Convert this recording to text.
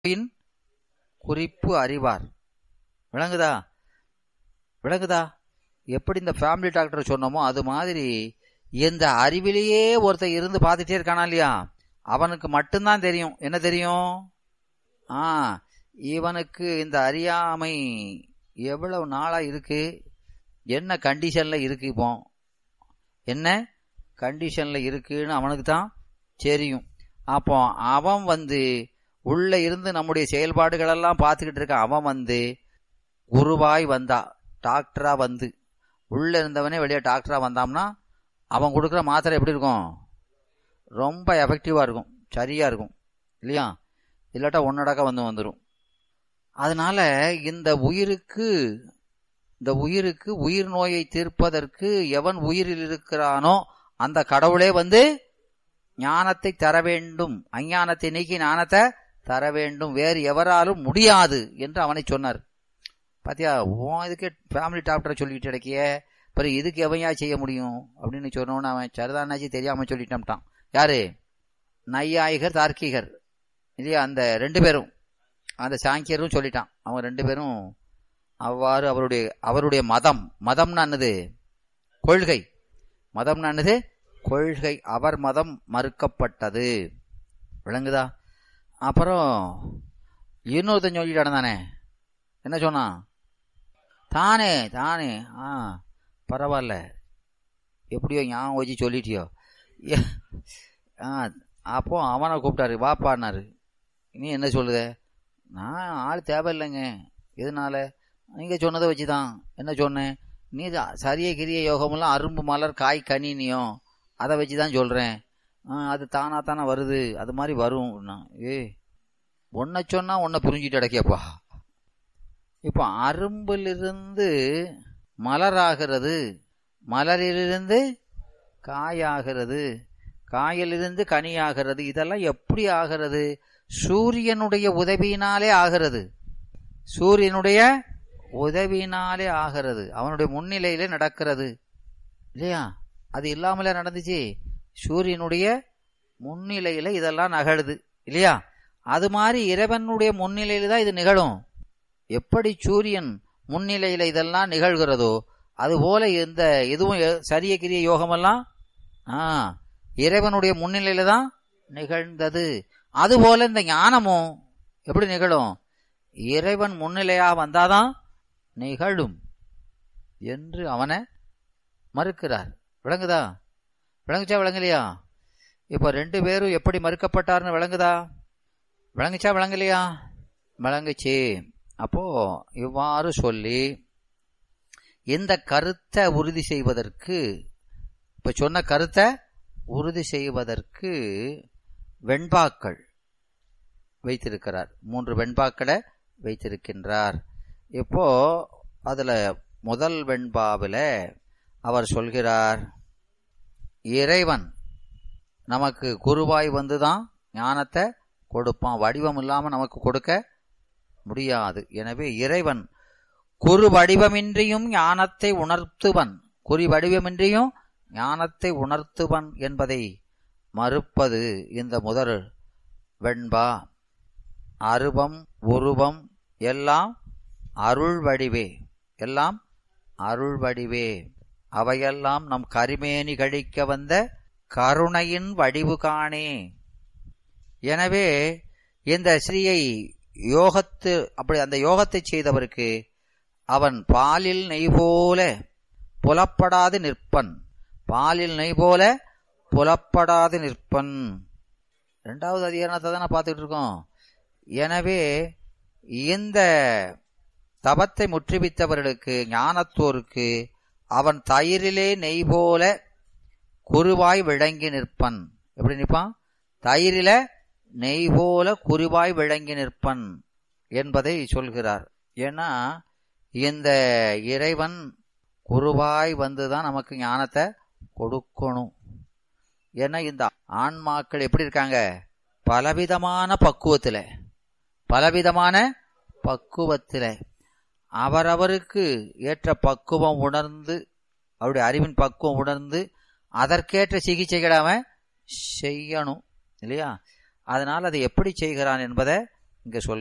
நோயின் குறிப்பு அறிவார் விளங்குதா விளங்குதா எப்படி இந்த ஃபேமிலி டாக்டர் சொன்னோமோ அது மாதிரி இந்த அறிவிலேயே ஒருத்தன் இருந்து பார்த்துட்டே இருக்கானா இல்லையா அவனுக்கு மட்டும்தான் தெரியும் என்ன தெரியும் ஆ இவனுக்கு இந்த அறியாமை எவ்வளவு நாளா இருக்கு என்ன கண்டிஷன்ல இருக்கு இப்போ என்ன கண்டிஷன்ல இருக்குன்னு அவனுக்கு தான் தெரியும் அப்போ அவன் வந்து உள்ள இருந்து நம்முடைய செயல்பாடுகள் எல்லாம் பார்த்துக்கிட்டு இருக்க அவன் வந்து குருவாய் வந்தா டாக்டரா வந்து உள்ள இருந்தவனே வெளியே டாக்டரா வந்தான்னா அவன் கொடுக்குற மாத்திரை எப்படி இருக்கும் ரொம்ப எஃபெக்டிவா இருக்கும் சரியா இருக்கும் இல்லையா இல்லாட்டா ஒன்னடக்க வந்து வந்துடும் அதனால இந்த உயிருக்கு இந்த உயிருக்கு உயிர் நோயை தீர்ப்பதற்கு எவன் உயிரில் இருக்கிறானோ அந்த கடவுளே வந்து ஞானத்தை தர வேண்டும் அஞ்ஞானத்தை நீக்கி ஞானத்தை தர வேண்டும் வேறு எவராலும் முடியாது என்று அவனை சொன்னார் பாத்தியா உன் இதுக்கு ஃபேமிலி டாக்டரை சொல்லிட்டு கிடைக்கிய பிறகு இதுக்கு எவையா செய்ய முடியும் அப்படின்னு சொன்னோன்னு அவன் சரிதானாச்சு தெரியாம சொல்லிட்டான் யாரு நையாயிகர் தார்க்கிகர் இல்லையா அந்த ரெண்டு பேரும் அந்த சாங்கியரும் சொல்லிட்டான் அவன் ரெண்டு பேரும் அவ்வாறு அவருடைய அவருடைய மதம் மதம்னா என்னது கொள்கை மதம்னா என்னது கொள்கை அவர் மதம் மறுக்கப்பட்டது விளங்குதா அப்புறம் இன்னொருத்தன் சொல்லிட்டான தானே என்ன சொன்னான் தானே தானே ஆ பரவாயில்ல எப்படியோ ஞாபகம் வச்சு சொல்லிட்டியோ ஆ அப்போ அவனை கூப்பிட்டாரு வாப்பான்னாரு நீ என்ன சொல்லுத நான் ஆள் தேவையில்லைங்க எதனால நீங்க சொன்னதை வச்சுதான் என்ன சொன்னேன் நீ சரிய கிரிய யோகமெல்லாம் அரும்பு மலர் காய் கனினியும் அதை வச்சு தான் சொல்றேன் அது தானா தானே வருது அது மாதிரி வரும் ஏ ஒன்ன சொன்னா உன்னை புரிஞ்சுட்டு அடக்கியப்பா இப்போ அரும்பிலிருந்து மலராகிறது மலரிலிருந்து காயாகிறது காயிலிருந்து கனியாகிறது இதெல்லாம் எப்படி ஆகிறது சூரியனுடைய உதவியினாலே ஆகிறது சூரியனுடைய உதவியினாலே ஆகிறது அவனுடைய முன்னிலையிலே நடக்கிறது இல்லையா அது இல்லாமலே நடந்துச்சு சூரியனுடைய முன்னிலையில இதெல்லாம் நகழுது இல்லையா அது மாதிரி இறைவனுடைய முன்னிலையில தான் இது நிகழும் எப்படி சூரியன் முன்னிலையில இதெல்லாம் நிகழ்கிறதோ அது போல இந்த எதுவும் சரிய கிரிய யோகமெல்லாம் ஆ இறைவனுடைய முன்னிலையில தான் நிகழ்ந்தது அதுபோல இந்த ஞானமும் எப்படி நிகழும் இறைவன் முன்னிலையா வந்தாதான் நிகழும் என்று அவனை மறுக்கிறார் விளங்குதா விளங்குச்சா விளங்கலையா இப்ப ரெண்டு பேரும் எப்படி மறுக்கப்பட்டார்னு விளங்குதா விளங்குச்சா விளங்கலையா விளங்குச்சு அப்போ இவ்வாறு சொல்லி இந்த கருத்தை உறுதி செய்வதற்கு இப்ப சொன்ன கருத்தை உறுதி செய்வதற்கு வெண்பாக்கள் வைத்திருக்கிறார் மூன்று வெண்பாக்களை வைத்திருக்கின்றார் இப்போ அதுல முதல் வெண்பாவில் அவர் சொல்கிறார் இறைவன் நமக்கு குருவாய் வந்துதான் ஞானத்தை கொடுப்பான் வடிவம் இல்லாம நமக்கு கொடுக்க முடியாது எனவே இறைவன் குறு வடிவமின்றியும் ஞானத்தை உணர்த்துவன் குறி வடிவமின்றியும் ஞானத்தை உணர்த்துவன் என்பதை மறுப்பது இந்த முதல் வெண்பா அருவம் உருவம் எல்லாம் அருள் வடிவே எல்லாம் அருள் வடிவே அவையெல்லாம் நம் கரிமேனி கழிக்க வந்த கருணையின் வடிவு காணே எனவே இந்த ஸ்ரீயை யோகத்து அப்படி அந்த யோகத்தை செய்தவருக்கு அவன் பாலில் நெய் போல புலப்படாது நிற்பன் பாலில் நெய் போல புலப்படாது நிற்பன் ரெண்டாவது அதிகாரத்தை தானே பார்த்துட்டு இருக்கோம் எனவே இந்த தபத்தை முற்றுவித்தவர்களுக்கு ஞானத்தோருக்கு அவன் தயிரிலே நெய் போல குருவாய் விளங்கி நிற்பன் எப்படி நிற்பான் தயிரில நெய் போல குருவாய் விளங்கி நிற்பன் என்பதை சொல்கிறார் ஏன்னா இந்த இறைவன் குருவாய் வந்துதான் நமக்கு ஞானத்தை கொடுக்கணும் ஏன்னா இந்த ஆன்மாக்கள் எப்படி இருக்காங்க பலவிதமான பக்குவத்துல பலவிதமான பக்குவத்துல அவரவருக்கு ஏற்ற பக்குவம் உணர்ந்து அவருடைய அறிவின் பக்குவம் உணர்ந்து அதற்கேற்ற சிகிச்சைகளை அவன் செய்யணும் இல்லையா அதனால் அதை எப்படி செய்கிறான் என்பதை இங்கே சொல்